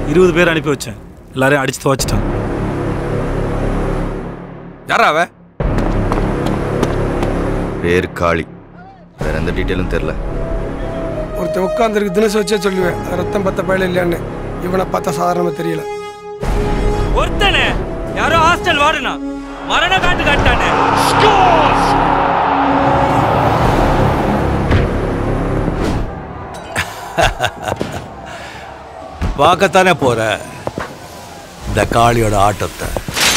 இருபது பேர் அனுப்பி வச்சேன் எல்லாரையும் அடிச்சு துவச்சிட்டான் யாரா அவ பேர் காளி வேற எந்த டீட்டெயிலும் தெரில ஒருத்தன் உட்காந்துருக்கு தினசு வச்சே சொல்லுவேன் அது ரத்தம் பத்த பயில இல்லையான்னு இவனை பார்த்தா சாதாரணமா தெரியல ஒருத்தனே யாரோ ஹாஸ்டல் வாடுனா மரண காட்டு காட்டானே பார்க்கத்தானே போற இந்த காளியோட ஆட்டத்தை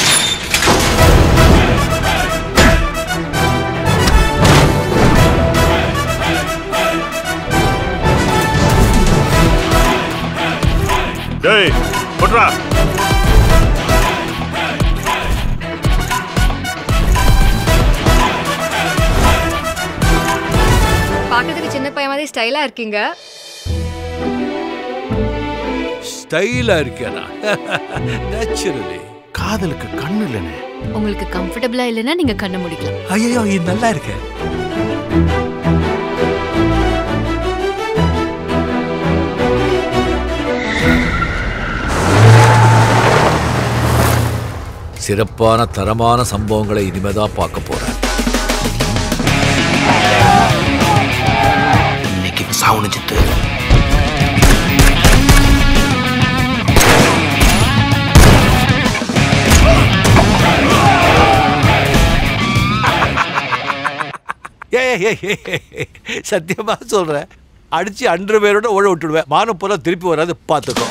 டேய் போட்றா பார்க்கறதுக்கு சின்ன பையன் மாதிரி ஸ்டைலா இருக்கீங்க ஸ்டைலா இருக்கேனா நேச்சுரலி காதலுக்கு கண்ணு இல்லைண்ணே உங்களுக்கு கம்ஃபர்டபுளா இல்லைன்னா நீங்க கண்ணை முடிக்கலாம் ஐயோ இது நல்லா இருக்கு சிறப்பான தரமான சம்பவங்களை இனிமேதான் பார்க்க போறேன் இன்னைக்கு சாவுன சித்து ஏய், ஏய், ஏய், ஏய், சத்தியமா சொல்றேன் அடிச்சு அன்று பேரோட ஓட விட்டுடுவேன் மானம் போல திருப்பி வராது பார்த்துக்கோ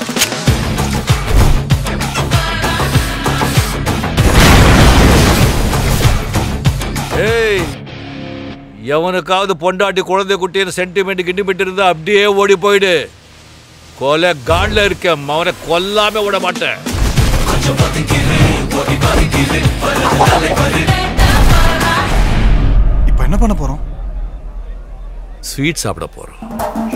ஏய் எவனுக்காவது பொண்டாட்டி குழந்தை குட்டின்னு சென்டிமெண்ட் கிண்டிமெண்ட் இருந்தா அப்படியே ஓடி போயிடு கொலை காண்ல இருக்கேன் அவனை கொல்லாம விட மாட்டேன் இப்போ என்ன பண்ண போறோம் ஸ்வீட் சாப்பிட போறோம்